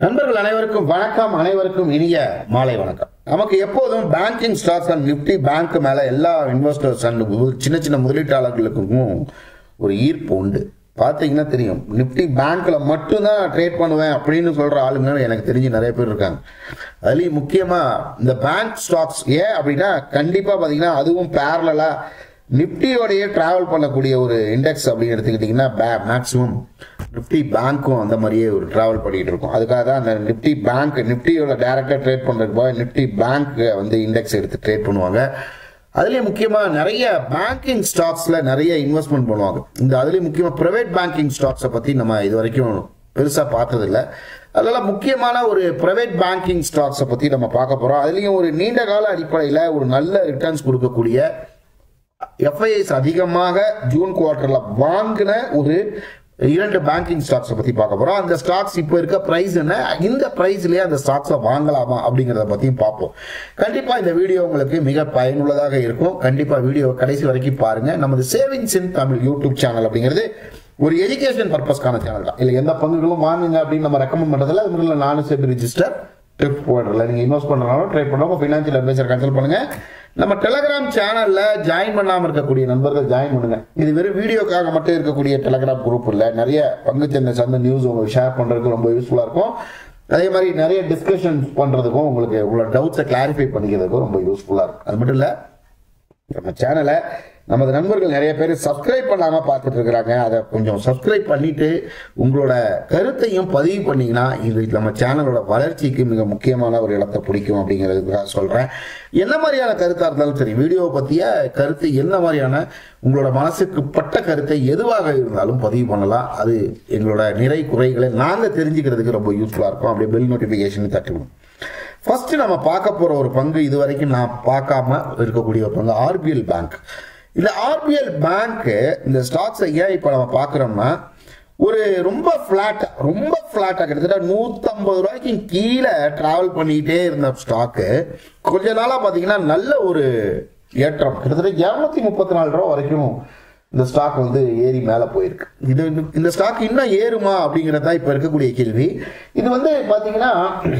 நண்பர்கள் அனைவருக்கும் வணக்கம் அனைவருக்கும் இனிய மாலை வணக்கம் நமக்கு எப்போதும் banking stocks and Nifty bank மேல எல்லா இன்வெஸ்டர்ஸ் அண்ட் சின்ன சின்ன முதலீட்டாளர்களுக்கும் ஒரு ஈர்ப்பு உண்டு பார்த்தீங்கன்னா தெரியும் நிப்டி பேங்க்ல மட்டும்தான் ட்ரேட் பண்ணுவேன் அப்படின்னு சொல்ற ஆளுங்க எனக்கு தெரிஞ்சு நிறைய பேர் இருக்காங்க அதுலயும் முக்கியமா இந்த பேங்க் ஸ்டாக்ஸ் ஏன் அப்படின்னா கண்டிப்பா பாத்தீங்கன்னா அதுவும் பேரலா நிப்டியோடய டிராவல் பண்ணக்கூடிய ஒரு இண்டெக்ஸ் அப்படின்னு எடுத்துக்கிட்டிங்கன்னா மேக்ஸிமம் நிப்டி பேங்க்கும் அந்த மாதிரியே ஒரு டிராவல் பண்ணிட்டு இருக்கும் அதுக்காக தான் அந்த நிப்டி பேங்க் நிப்டியோட டேரக்டாக ட்ரேட் பண்ணுறதுக்கு போக நிப்டி பேங்க் வந்து இண்டெக்ஸ் எடுத்து ட்ரேட் பண்ணுவாங்க அதுலேயும் முக்கியமாக நிறைய பேங்கிங் ஸ்டாக்ஸில் நிறைய இன்வெஸ்ட்மெண்ட் பண்ணுவாங்க இந்த அதுலேயும் முக்கியமாக ப்ரைவேட் பேங்கிங் ஸ்டாக்ஸை பற்றி நம்ம இது வரைக்கும் பெருசாக பார்த்ததில்ல அதனால முக்கியமான ஒரு ப்ரைவேட் பேங்கிங் ஸ்டாக்ஸை பற்றி நம்ம பார்க்க போகிறோம் அதுலேயும் ஒரு நீண்ட கால அடிப்படையில் ஒரு நல்ல ரிட்டர்ன்ஸ் கொடுக்கக்கூடிய எஃப்ஐஎஸ் அதிகமாக ஜூன் குவார்டர்ல வாங்கின ஒரு இரண்டு பேங்கிங் ஸ்டாக்ஸை பத்தி பார்க்க போறோம் அந்த ஸ்டாக்ஸ் இப்போ இருக்க பிரைஸ் என்ன இந்த பிரைஸ்லயே அந்த ஸ்டாக்ஸை வாங்கலாமா அப்படிங்கறத பத்தியும் பார்ப்போம் கண்டிப்பா இந்த வீடியோ உங்களுக்கு மிக பயனுள்ளதாக இருக்கும் கண்டிப்பா வீடியோ கடைசி வரைக்கும் பாருங்க நமது savings in Tamil YouTube channel அப்படிங்கிறது ஒரு எஜுகேஷன் பர்பஸ்க்கான சேனல் தான் இல்லை எந்த பங்குகளும் வாங்குங்க அப்படின்னு நம்ம ரெக்கமெண்ட் பண்றதுல அது முதல்ல நானும் சேபி ரிஜிஸ்டர் ட்ரிப் போடுறல நீங்க இன்வெஸ்ட் பண்றனாலும் ட்ரை பண்ணுவோம் ஃபினான்ஷியல் அட்வைசர் கன்சல்ட் பண்ணுங்க நம்ம டெலகிராம் சேனல்ல ஜாயின் பண்ணாம இருக்கக்கூடிய நண்பர்கள் ஜாயின் பண்ணுங்க இது வெறும் வீடியோக்காக மட்டும் இருக்கக்கூடிய டெலகிராம் குரூப் இல்ல நிறைய பங்கு சந்தை சார்ந்த நியூஸ் உங்களுக்கு ஷேர் பண்றதுக்கு ரொம்ப யூஸ்ஃபுல்லா இருக்கும் அதே மாதிரி நிறைய டிஸ்கஷன் பண்றதுக்கும் உங்களுக்கு உங்களோட டவுட்ஸை கிளாரிஃபை பண்ணிக்கிறதுக்கும் ரொம்ப யூஸ்ஃபுல்லா இருக்கும் அது மட்டும் இல்ல நம்ம சேனலை நமது நண்பர்கள் நிறைய பேர் சப்ஸ்கிரைப் பண்ணாம பார்த்துட்டு இருக்கிறாங்க அதை கொஞ்சம் சப்ஸ்கிரைப் பண்ணிட்டு உங்களோட கருத்தையும் பதிவு பண்ணீங்கன்னா இது நம்ம சேனலோட வளர்ச்சிக்கு மிக முக்கியமான ஒரு இடத்தை பிடிக்கும் அப்படிங்கிறதுக்காக சொல்றேன் என்ன மாதிரியான கருத்தா இருந்தாலும் சரி வீடியோவை பத்திய கருத்து என்ன மாதிரியான உங்களோட மனசுக்கு பட்ட கருத்தை எதுவாக இருந்தாலும் பதிவு பண்ணலாம் அது எங்களோட நிறை குறைகளை நாங்க தெரிஞ்சுக்கிறதுக்கு ரொம்ப யூஸ்ஃபுல்லா இருக்கும் அப்படியே பெல் நோட்டிபிகேஷன் தட்டுவோம் ஃபர்ஸ்ட் நம்ம பார்க்க போற ஒரு பங்கு இது வரைக்கும் நான் பார்க்காம இருக்கக்கூடிய ஒரு பங்கு ஆர்பிஎல் பேங்க் இந்த ஆர்பிஎல் பேங்க் இந்த ஸ்டாக்ஸை ஏன் இப்போ நம்ம பார்க்குறோம்னா ஒரு ரொம்ப ஃப்ளாட் ரொம்ப ஃப்ளாட்டாக கிட்டத்தட்ட நூற்றம்பது ரூபாய்க்கு கீழே டிராவல் பண்ணிக்கிட்டே இருந்த ஸ்டாக்கு கொஞ்ச நாளாக பார்த்தீங்கன்னா நல்ல ஒரு ஏற்றம் கிட்டத்தட்ட இரநூத்தி முப்பத்தி நாலு ரூபா வரைக்கும் இந்த ஸ்டாக் வந்து ஏறி மேலே போயிருக்கு இது இந்த ஸ்டாக் இன்னும் ஏறுமா அப்படிங்கிறது தான் இப்போ இருக்கக்கூடிய கேள்வி இது வந்து பார்த்தீங்கன்னா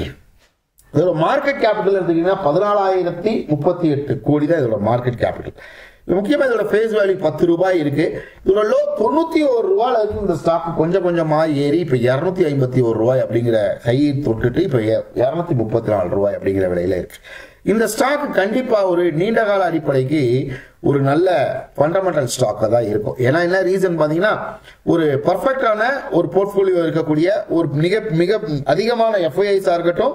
இதோட மார்க்கெட் கேபிட்டல் எடுத்தீங்கன்னா பதினாலாயிரத்தி முப்பத்தி எட்டு கோடி தான் இதோட மார்க்கெட் கேபிட்டல் முக்கியமாக இதோட ஃபேஸ் வேல்யூ பத்து ரூபாய் இருக்கு இதோட லோ தொண்ணூத்தி ஒரு ரூபாயில இருந்து இந்த ஸ்டாக் கொஞ்சம் கொஞ்சமா ஏறி இப்போ இரநூத்தி ஐம்பத்தி ஒரு ரூபாய் அப்படிங்கிற கையை தொட்டுட்டு இப்போ இரநூத்தி முப்பத்தி நாலு ரூபாய் அப்படிங்கிற விலையில இருக்கு இந்த ஸ்டாக் கண்டிப்பா ஒரு நீண்ட கால அடிப்படைக்கு ஒரு நல்ல ஃபண்டமெண்டல் ஸ்டாக் தான் இருக்கும் ஏன்னா என்ன ரீசன் பாத்தீங்கன்னா ஒரு பர்ஃபெக்டான ஒரு போர்ட்போலியோ இருக்கக்கூடிய ஒரு மிக மிக அதிகமான எஃப்ஐஐஸா இருக்கட்டும்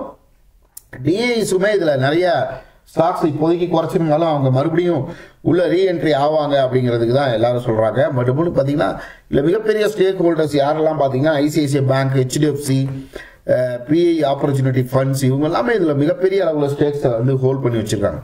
டிஏஸுமே இதுல நிறைய ஸ்டாக்ஸ் இப்போதைக்கு குறைச்சிருந்தாலும் அவங்க மறுபடியும் உள்ள ரீஎன்ட்ரி ஆவாங்க அப்படிங்கிறதுக்கு தான் எல்லாரும் சொல்றாங்க பட் இப்படி பார்த்தீங்கன்னா இல்லை மிகப்பெரிய ஸ்டேக் ஹோல்டர்ஸ் யாரெல்லாம் பார்த்தீங்கன்னா ICICI bank HDFC PI opportunity funds இவங்க எல்லாமே இதில் மிகப்பெரிய அளவில் ஸ்டேக்ஸை வந்து ஹோல்ட் பண்ணி வச்சிருக்காங்க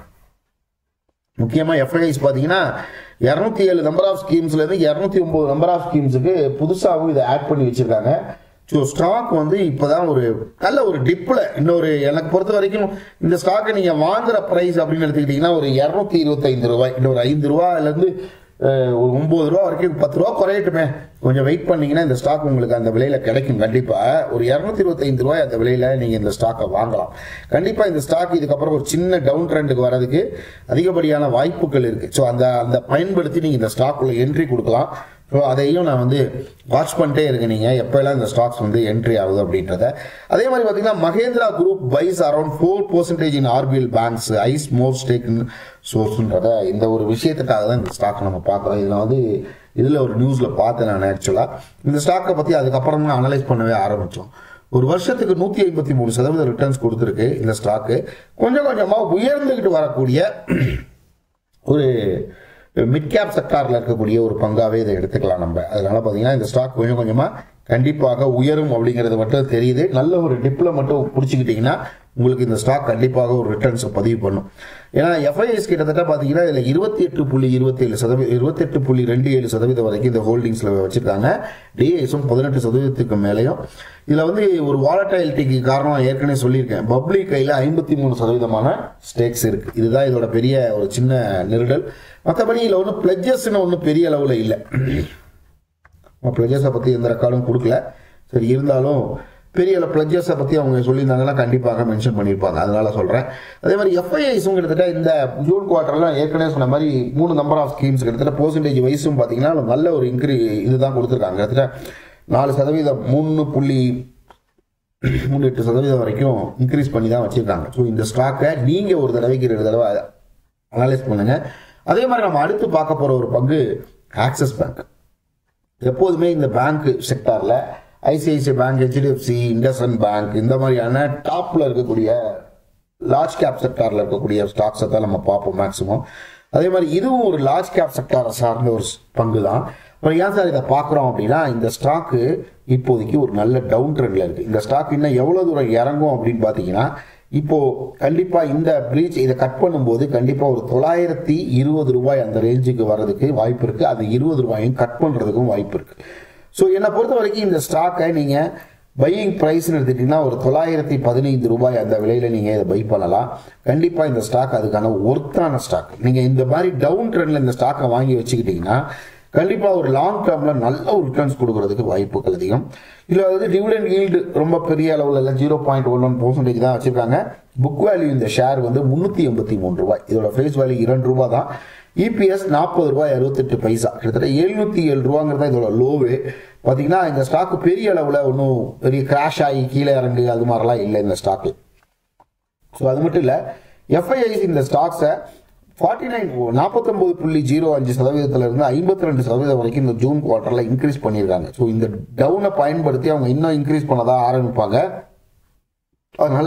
முக்கியமாக எஃப்ஐஐஸ் பார்த்தீங்கன்னா இரநூத்தி ஏழு நம்பர் ஆஃப் ஸ்கீம்ஸ்லேருந்து இரநூத்தி ஒம்பது நம்பர் ஆஃப் ஸ்கீம்ஸுக்கு புதுசாகவும் இதை ஆட் பண்ணி வச்சிருக்காங்க ஸோ ஸ்டாக் வந்து இப்போதான் ஒரு நல்ல ஒரு டிப்பில் இன்னொரு எனக்கு பொறுத்த வரைக்கும் இந்த ஸ்டாக்கை நீங்கள் வாங்குற ப்ரைஸ் அப்படின்னு எடுத்துக்கிட்டிங்கன்னா ஒரு இரநூத்தி இருபத்தைந்து ரூபாய் இன்னொரு ஐந்து ரூபாயிலேருந்து ஒரு ஒம்பது ரூபா வரைக்கும் பத்து ரூபா குறையட்டுமே கொஞ்சம் வெயிட் பண்ணீங்கன்னா இந்த ஸ்டாக் உங்களுக்கு அந்த விலையில கிடைக்கும் கண்டிப்பா ஒரு இரநூத்தி இருபத்தைந்து ரூபாய் அந்த விலையில நீங்க இந்த ஸ்டாக்கை வாங்கலாம் கண்டிப்பா இந்த ஸ்டாக் இதுக்கப்புறம் ஒரு சின்ன டவுன் ட்ரெண்டுக்கு வரதுக்கு அதிகப்படியான வாய்ப்புகள் இருக்கு ஸோ அந்த அந்த பயன்படுத்தி நீங்க இந்த ஸ்டாக்குள்ள என்ட்ரி கொடுக்கலாம் ஸோ அதையும் நான் வந்து வாட்ச் பண்ணிட்டே இருக்கேன் நீங்கள் எப்போல்லாம் இந்த ஸ்டாக்ஸ் வந்து என்ட்ரி ஆகுது அப்படின்றத அதே மாதிரி பார்த்தீங்கன்னா Mahindra group buys around four percentage in RBL banks is more stake சோர்ஸ்ன்றத இந்த ஒரு விஷயத்துக்காக தான் இந்த ஸ்டாக் நம்ம பார்க்குறோம் இதில் வந்து இதில் ஒரு நியூஸில் பார்த்தேன் நான் ஆக்சுவலாக இந்த ஸ்டாக்கை பற்றி அதுக்கப்புறம் தான் அனலைஸ் பண்ணவே ஆரம்பித்தோம் ஒரு வருஷத்துக்கு நூற்றி ஐம்பத்தி மூணு சதவீத ரிட்டர்ன்ஸ் கொடுத்துருக்கு இந்த ஸ்டாக்கு கொஞ்சம் கொஞ்சமாக உயர்ந்துக்கிட்டு வரக்கூடிய ஒரு மிட் கேப் செக்டாரில் இருக்கக்கூடிய ஒரு பங்காகவே இதை எடுத்துக்கலாம் நம்ம அதனால பார்த்தீங்கன்னா இந்த ஸ்டாக் கொஞ்சம் கொஞ்சமாக கண்டிப்பாக உயரும் அப்படிங்கிறது மட்டும் தெரியுது நல்ல ஒரு டிப்பில் மட்டும் பிடிச்சிக்கிட்டிங்கன்னா உங்களுக்கு இந்த ஸ்டாக் கண்டிப்பாக ஒரு ரிட்டர்ன்ஸை பதிவு பண்ணும் ஏன்னா எஃப்ஐஎஸ் கிட்டத்தட்ட பார்த்தீங்கன்னா இதில் இருபத்தி எட்டு புள்ளி இருபத்தி ஏழு சதவீதம் இருபத்தெட்டு புள்ளி ரெண்டு ஏழு சதவீதம் வரைக்கும் இந்த ஹோல்டிங்ஸில் வச்சிருக்காங்க டிஏஎஸும் பதினெட்டு சதவீதத்துக்கு மேலேயும் இதில் வந்து ஒரு வாலட்டாலிட்டிக்கு காரணம் ஏற்கனவே சொல்லியிருக்கேன் பப்ளிக் கையில் ஐம்பத்தி மூணு சதவீதமான ஸ்டேக்ஸ் இருக்கு இதுதான் இதோட பெரிய ஒரு சின்ன நெருடல் மற்றபடி இதில் ஒன்றும் பிளட்ஜஸ்ன்னு ஒன்றும் பெரிய அளவில் இல்லை பிளஜர்ஸை பற்றி எந்த ரெக்கார்டும் கொடுக்கல சரி இருந்தாலும் பெரிய பிளஜஸை பற்றி அவங்க சொல்லியிருந்தாங்கன்னா கண்டிப்பாக மென்ஷன் பண்ணியிருப்பாங்க அதனால சொல்கிறேன் அதே மாதிரி எஃப்ஐஐஸும் கிட்டத்தட்ட இந்த ஜூன் குவார்ட்டரில் ஏற்கனவே சொன்ன மாதிரி மூணு நம்பர் ஆஃப் ஸ்கீம்ஸ் கிட்டத்தட்ட பர்சன்டேஜ் வைஸும் பார்த்தீங்கன்னா நல்ல ஒரு இன்க்ரீ இதுதான் கொடுத்துருக்காங்க கிட்டத்தட்ட நாலு சதவீதம் மூணு புள்ளி மூணு எட்டு சதவீதம் வரைக்கும் இன்க்ரீஸ் பண்ணி தான் வச்சுருக்காங்க ஸோ இந்த ஸ்டாக்கை நீங்கள் ஒரு தடவைக்கு ரெண்டு தடவை அனலைஸ் பண்ணுங்க அதே மாதிரி நம்ம அடுத்து பார்க்க போகிற ஒரு பங்கு ஆக்சிஸ் பேங்க் எப்போதுமே இந்த பேங்க் செக்டாரில் ICICI bank HDFC IndusInd bank இந்த மாதிரியான டாப்பில் இருக்கக்கூடிய லார்ஜ் கேப் செக்டாரில் இருக்கக்கூடிய ஸ்டாக்ஸை தான் நம்ம பார்ப்போம் மேக்ஸிமம் அதே மாதிரி இதுவும் ஒரு லார்ஜ் கேப் செக்டாரை சார்ந்த ஒரு பங்கு தான் அப்புறம் ஏன் சார் இதை பார்க்குறோம் அப்படின்னா இந்த ஸ்டாக்கு இப்போதைக்கு ஒரு நல்ல டவுன் ட்ரெண்டில் இருக்குது இந்த ஸ்டாக் இன்னும் எவ்வளோ தூரம் இறங்கும் அப்படின்னு பார்த்தீங்கன்னா இப்போ கண்டிப்பாக இந்த பிரீச் இதை கட் பண்ணும்போது கண்டிப்பாக ஒரு தொள்ளாயிரத்தி இருபது ரூபாய் அந்த ரேஞ்சுக்கு வர்றதுக்கு வாய்ப்பு இருக்குது அது இருபது ரூபாயும் கட் பண்ணுறதுக்கும் வாய்ப்பு இருக்குது ஸோ என்னை பொறுத்த வரைக்கும் இந்த ஸ்டாக்கை நீங்கள் பையிங் ப்ரைஸ்னு எடுத்துட்டிங்கன்னா ஒரு தொள்ளாயிரத்தி பதினைந்து ரூபாய் அந்த விலையில் நீங்கள் இதை பை பண்ணலாம் கண்டிப்பாக இந்த ஸ்டாக் அதுக்கான ஒர்த்தான ஸ்டாக் நீங்கள் இந்த மாதிரி டவுன் ட்ரெண்டில் இந்த ஸ்டாக்கை வாங்கி வச்சுக்கிட்டிங்கன்னா கண்டிப்பாக ஒரு லாங் டேர்மில் நல்ல ஒரு ரிட்டர்ன்ஸ் கொடுக்கறதுக்கு வாய்ப்புகள் அதிகம் இதில் வந்து டிவிடெண்ட் ஈல்டு ரொம்ப பெரிய அளவில் இல்லை zero point one one percentage தான் வச்சுருக்காங்க புக் வேல்யூ இந்த ஷேர் வந்து முந்நூற்றி எண்பத்தி மூணு ரூபாய் இதோட ஃபேஸ் வேல்யூ இரண்டு ரூபா தான் இபிஎஸ் நாற்பது ரூபாய் அறுபத்தெட்டு பைசா கிட்டத்தட்ட எழுநூற்றி ஏழு ரூபாங்கிறது தான் இதோட லோவு பார்த்தீங்கன்னா இந்த ஸ்டாக்கு பெரிய அளவில் ஒன்றும் பெரிய கிராஷ் ஆகி கீழே இறங்கு அது மாதிரிலாம் இல்லை இந்த ஸ்டாக்கு ஸோ அது மட்டும் இல்லை எஃப்ஐஐசி இந்த ஸ்டாக்ஸை ஃபார்ட்டி நைன் நாற்பத்தொம்பது புள்ளி ஜீரோ அஞ்சு சதவீதத்துல இருந்து ஐம்பத்தி ரெண்டு சதவீதம் வரைக்கும் இந்த ஜூன் குவார்ட்டரில் இன்க்ரீஸ் பண்ணியிருக்காங்க ஸோ இந்த டவுனை பயன்படுத்தி அவங்க இன்னும் இன்க்ரீஸ் பண்ணதா ஆரம்பிப்பாங்க அதனால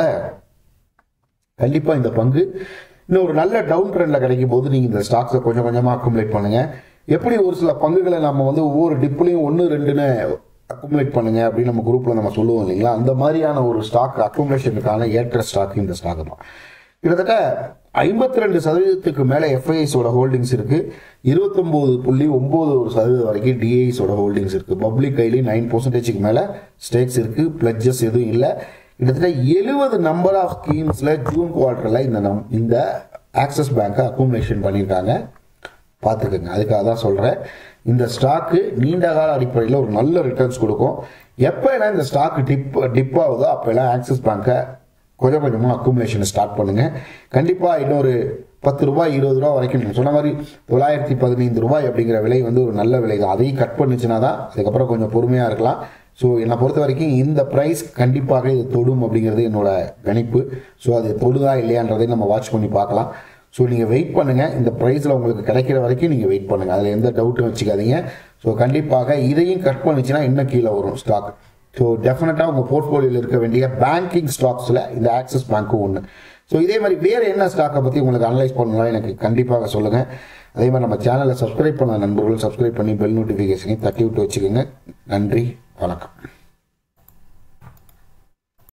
கண்டிப்பாக இந்த பங்கு இன்னும் ஒரு நல்ல டவுன் ட்ரெண்டில் கிடைக்கும் போது நீங்கள் இந்த ஸ்டாக்ஸை கொஞ்சம் கொஞ்சமாக அக்குமுலேட் பண்ணுங்க எப்படி ஒரு சில பங்குகளை நம்ம வந்து ஒவ்வொரு டிப்லையும் ஒன்று ரெண்டுன்னு அக்குமுலேட் பண்ணுங்க அப்படின்னு நம்ம குரூப்பில் நம்ம சொல்லுவோம் இல்லைங்களா அந்த மாதிரியான ஒரு ஸ்டாக் அக்குமுலேஷனுக்கான ஏற்ற ஸ்டாக் இந்த ஸ்டாக் தான் கிட்டத்தட்ட ஐம்பத்தி ரெண்டு சதவீதத்துக்கு மேலே எஃப்ஐஎஸோட ஹோல்டிங்ஸ் இருக்கு இருபத்தொம்போது புள்ளி ஒம்பது ஒரு சதவீதம் வரைக்கும் டிஐஸோட ஹோல்டிங்ஸ் இருக்கு பப்ளிக் கையிலையும் நைன் பர்சன்டேஜுக்கு மேலே ஸ்டேக்ஸ் இருக்கு பிளட்ஜஸ் எதுவும் இல்லை கிட்டத்தட்ட எழுபது நம்பர் ஆஃப் ஸ்கீம்ஸில் ஜூன் குவார்ட்டரில் இந்த நம் இந்த ஆக்சிஸ் பேங்க்கை அக்குமுலேஷன் பண்ணியிருக்காங்க பார்த்துக்கோங்க அதுக்காக தான் சொல்கிறேன் இந்த ஸ்டாக்கு நீண்ட கால அடிப்படையில் ஒரு நல்ல ரிட்டர்ன்ஸ் கொடுக்கும் எப்போ எல்லாம் இந்த ஸ்டாக் டிப் டிப் ஆகுதோ அப்போ எல்லாம் ஆக்சிஸ் பேங்க்கை கொஞ்சம் கொஞ்சமாக அக்குமுலேஷனை ஸ்டார்ட் பண்ணுங்கள் கண்டிப்பாக இன்னொரு பத்து ரூபாய் இருபது ரூபா வரைக்கும் நீங்கள் சொன்ன மாதிரி தொள்ளாயிரத்தி பதினைந்து ரூபாய் அப்படிங்கிற விலை வந்து ஒரு நல்ல விலை தான் அதையும் கட் பண்ணுச்சுன்னா தான் அதுக்கப்புறம் கொஞ்சம் பொறுமையாக இருக்கலாம் ஸோ என்னை பொறுத்த வரைக்கும் இந்த ப்ரைஸ் கண்டிப்பாக இது தொடும் அப்படிங்கிறது என்னோட கணிப்பு ஸோ அது தொடுதா இல்லையான்றதை நம்ம வாட்ச் பண்ணி பார்க்கலாம் ஸோ நீங்கள் வெயிட் பண்ணுங்கள் இந்த ப்ரைஸில் உங்களுக்கு கிடைக்கிற வரைக்கும் நீங்கள் வெயிட் பண்ணுங்கள் அதில் எந்த டவுட்டும் வச்சுக்காதீங்க ஸோ கண்டிப்பாக இதையும் கட் பண்ணுச்சுன்னா இன்னும் கீழே வரும் ஸ்டாக் ஸோ டெஃபினட்டாக உங்கள் போர்ட்ஃபோலியோவில் இருக்க வேண்டிய பேங்கிங் ஸ்டாக்ஸில் இந்த ஆக்சிஸ் பேங்க்கும் ஒன்று ஸோ இதே மாதிரி வேறு என்ன ஸ்டாக்கை பற்றி உங்களுக்கு அனலைஸ் பண்ணலாம் எனக்கு கண்டிப்பாக சொல்லுங்கள் அதே மாதிரி நம்ம சேனலை சப்ஸ்கிரைப் பண்ண நண்பர்கள் சப்ஸ்கிரைப் பண்ணி பெல் நோட்டிஃபிகேஷனையும் தட்டி விட்டு வச்சுக்கோங்க நன்றி வணக்கம்